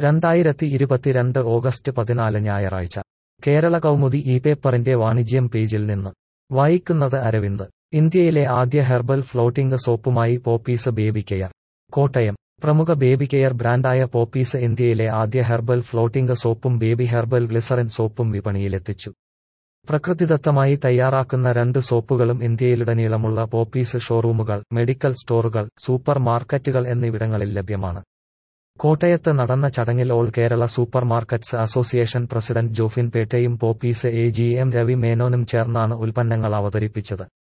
രണ്ടായിരത്തി ഇരുപത്തിരണ്ട് ഓഗസ്റ്റ് പതിനാല് ഞായറാഴ്ച കേരള കൗമുദി ഈ പേപ്പറിന്റെ വാണിജ്യം പേജിൽ നിന്ന് വായിക്കുന്നത് അരവിന്ദ് ഇന്ത്യയിലെ ആദ്യ ഹെർബൽ ഫ്ലോട്ടിംഗ് സോപ്പുമായി പോപ്പീസ് ബേബി കെയർ കോട്ടയം പ്രമുഖ ബേബി കെയർ ബ്രാൻഡായ പോപ്പീസ് ഇന്ത്യയിലെ ആദ്യ ഹെർബൽ ഫ്ലോട്ടിംഗ് സോപ്പും ബേബി ഹെർബൽ ഗ്ലിസറിൻ സോപ്പും വിപണിയിലെത്തിച്ചു പ്രകൃതിദത്തമായി തയ്യാറാക്കുന്ന രണ്ട് സോപ്പുകളും ഇന്ത്യയിലുടനീളമുള്ള പോപ്പീസ് ഷോറൂമുകൾ മെഡിക്കൽ സ്റ്റോറുകൾ സൂപ്പർ മാർക്കറ്റുകൾ എന്നിവിടങ്ങളിൽ ലഭ്യമാണ് കോട്ടയത്ത് നടന്ന ചടങ്ങിൽ all Kerala super markets association president Jofin പേട്ടയും Popees A G M Ravi മേനോനും ചേർന്നാണ് ഉൽപ്പന്നങ്ങൾ അവതരിപ്പിച്ചത്